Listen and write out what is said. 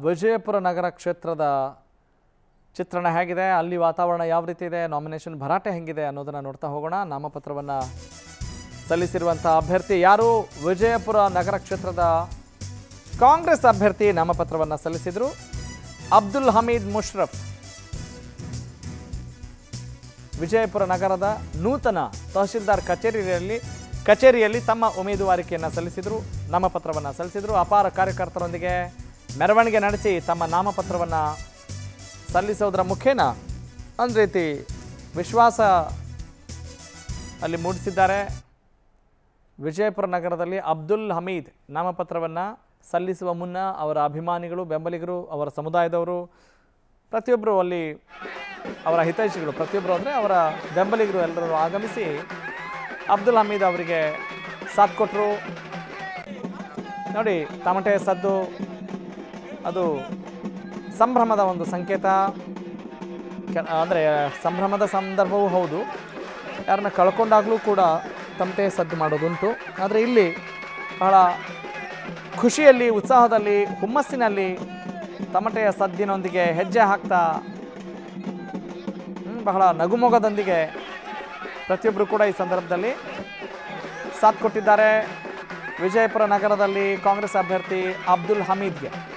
ವಿಜಯಪುರ ನಗರ ಕ್ಷೇತ್ರದ ಚಿತ್ರಣ ಹೇಗಿದೆ ಅಲ್ಲಿ ವಾತಾವರಣ ಯಾವ ರೀತಿ ಇದೆ ನಾಮಿನೇಷನ್ ಭರಾಟೆ ಹೆಂಗಿದೆ ಅನ್ನೋದನ್ನು ನೋಡ್ತಾ ಹೋಗೋಣ ನಾಮಪತ್ರವನ್ನು ಸಲ್ಲಿಸಿರುವಂಥ ಅಭ್ಯರ್ಥಿ ಯಾರು ವಿಜಯಪುರ ನಗರ ಕ್ಷೇತ್ರದ ಕಾಂಗ್ರೆಸ್ ಅಭ್ಯರ್ಥಿ ನಾಮಪತ್ರವನ್ನು ಸಲ್ಲಿಸಿದರು ಅಬ್ದುಲ್ ಹಮೀದ್ ಮುಷ್ರಫ್ ವಿಜಯಪುರ ನಗರದ ನೂತನ ತಹಶೀಲ್ದಾರ್ ಕಚೇರಿಯಲ್ಲಿ ಕಚೇರಿಯಲ್ಲಿ ತಮ್ಮ ಉಮೇದುವಾರಿಕೆಯನ್ನು ಸಲ್ಲಿಸಿದರು ನಾಮಪತ್ರವನ್ನು ಸಲ್ಲಿಸಿದರು ಅಪಾರ ಕಾರ್ಯಕರ್ತರೊಂದಿಗೆ ಮೆರವಣಿಗೆ ನಡೆಸಿ ತಮ್ಮ ನಾಮಪತ್ರವನ್ನು ಸಲ್ಲಿಸೋದರ ಮುಖೇನ ಒಂದು ರೀತಿ ವಿಶ್ವಾಸ ಅಲ್ಲಿ ಮೂಡಿಸಿದ್ದಾರೆ ವಿಜಯಪುರ ನಗರದಲ್ಲಿ ಅಬ್ದುಲ್ ಹಮೀದ್ ನಾಮಪತ್ರವನ್ನು ಸಲ್ಲಿಸುವ ಮುನ್ನ ಅವರ ಅಭಿಮಾನಿಗಳು ಬೆಂಬಲಿಗರು ಅವರ ಸಮುದಾಯದವರು ಪ್ರತಿಯೊಬ್ಬರು ಅಲ್ಲಿ ಅವರ ಹಿತೈಷಿಗಳು ಪ್ರತಿಯೊಬ್ಬರು ಅಂದರೆ ಅವರ ಬೆಂಬಲಿಗರು ಎಲ್ಲರೂ ಆಗಮಿಸಿ ಅಬ್ದುಲ್ ಹಮೀದ್ ಅವರಿಗೆ ಸಾಥ್ ಕೊಟ್ಟರು ನೋಡಿ ತಮಟೆ ಸದ್ದು ಅದು ಸಂಭ್ರಮದ ಒಂದು ಸಂಕೇತ ಕೆ- ಅಂದರೆ ಸಂಭ್ರಮದ ಸಂದರ್ಭವೂ ಹೌದು ಯಾರನ್ನ ಕಳ್ಕೊಂಡಾಗಲೂ ಕೂಡ ತಮಟೆ ಸದ್ದು ಮಾಡೋದುಂಟು ಆದರೆ ಇಲ್ಲಿ ಬಹಳ ಖುಷಿಯಲ್ಲಿ ಉತ್ಸಾಹದಲ್ಲಿ ಹುಮ್ಮಸ್ಸಿನಲ್ಲಿ ತಮಟೆಯ ಸದ್ದಿನೊಂದಿಗೆ ಹೆಜ್ಜೆ ಹಾಕ್ತಾ ಹ್ಮ್, ಬಹಳ ನಗುಮೊಗದೊಂದಿಗೆ ಪ್ರತಿಯೊಬ್ಬರು ಕೂಡ ಈ ಸಂದರ್ಭದಲ್ಲಿ ಸಾಥ್ ಕೊಟ್ಟಿದ್ದಾರೆ ವಿಜಯಪುರ ನಗರದಲ್ಲಿ ಕಾಂಗ್ರೆಸ್ ಅಭ್ಯರ್ಥಿ ಅಬ್ದುಲ್ ಹಮೀದ್ಗೆ